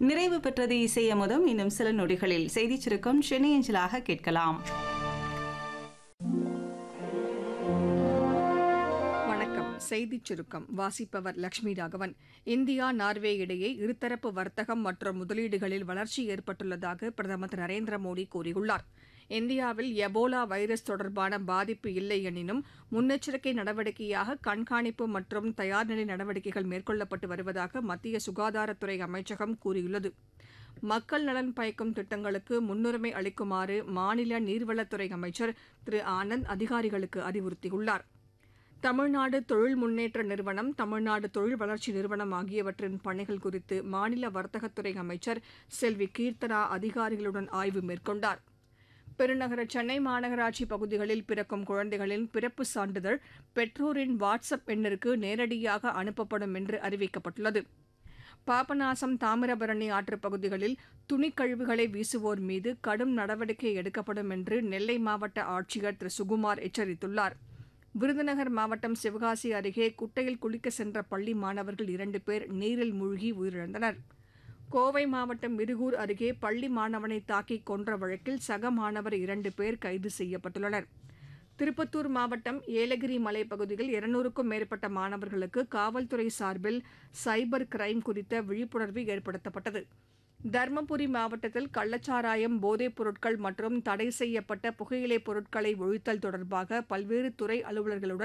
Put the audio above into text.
நிறைவு பெற்றது இசை அமுதம் இன்னும் சில நொடிகளில் செய்திச் சுருக்கம் சென்னை அஞ்சலாக கேட்கலாம் வணக்கம் செய்திச் சுருக்கம் வாசிப்பவர் லட்சுமி ராகவன் இந்தியா நார்வே இடையே இருதரப்பு வர்த்தகம் மற்றும் முதலீடுகளில் வளர்ச்சி ஏற்பட்டுள்ளதாக பிரதமர் திரு நரேந்திர மோடி கூறியுள்ளார் இந்தியாவில் எபோலா வைரஸ் தொடர்பான பாதிப்பு இல்லை எனினும் முன்னெச்சரிக்கை நடவடிக்கையாக கண்காணிப்பு மற்றும் தயார்நிலை நடவடிக்கைகள் மேற்கொள்ளப்பட்டு வருவதாக மத்திய சுகாதாரத்துறை அமைச்சகம் கூறியுள்ளது மக்கள் நலன் பயக்கும் திட்டங்களுக்கு முன்னுரிமை அளிக்குமாறு மாநில நீர்வளத்துறை அமைச்சர் திரு ஆனந்த் அதிகாரிகளுக்கு அறிவுறுத்தியுள்ளார் தமிழ்நாடு தொழில் முன்னேற்ற நிறுவனம் தமிழ்நாடு தொழில் வளர்ச்சி நிறுவனம் ஆகியவற்றின் பணிகள் குறித்து மாநில வர்த்தகத்துறை அமைச்சர் செல்வி கீர்த்தனா அதிகாரிகளுடன் ஆய்வு மேற்கொண்டார் பெருநகர சென்னை மாநகராட்சி பகுதிகளில் பிறக்கும் குழந்தைகளின் பிறப்பு சான்றிதழ் பெற்றோரின் வாட்ஸ்அப் எண்ணிற்கு நேரடியாக அனுப்பப்படும் என்று அறிவிக்கப்பட்டுள்ளது பாபநாசம் தாமிரபரணி ஆற்றுப் பகுதிகளில் துணிக்கழிவுகளை வீசுவோர் மீது கடும் நடவடிக்கை எடுக்கப்படும் என்று நெல்லை மாவட்ட ஆட்சியர் திரு சுகுமார் எச்சரித்துள்ளார் விருதுநகர் மாவட்டம் சிவகாசி அருகே குட்டையில் குளிக்க சென்ற பள்ளி மாணவர்கள் இரண்டு பேர் நீரில் மூழ்கி உயிரிழந்தனர் கோவை மாவட்டம் மிருகூர் அருகே பள்ளி மாணவனை தாக்கி கொன்ற வழக்கில் சக மாணவர் இரண்டு பேர் கைது செய்யப்பட்டுள்ளனர் திருப்பத்தூர் மாவட்டம் ஏலகிரி மலைப்பகுதியில் இருநூறுக்கும் மேற்பட்ட மாணவர்களுக்கு காவல்துறை சார்பில் சைபர் கிரைம் குறித்த விழிப்புணர்வு ஏற்படுத்தப்பட்டது தருமபுரி மாவட்டத்தில் கள்ளச்சாராயம் போதைப் பொருட்கள் மற்றும் தடை செய்யப்பட்ட புகையிலைப் பொருட்களை ஒழித்தல் தொடர்பாக பல்வேறு துறை அலுவலர்களுடன்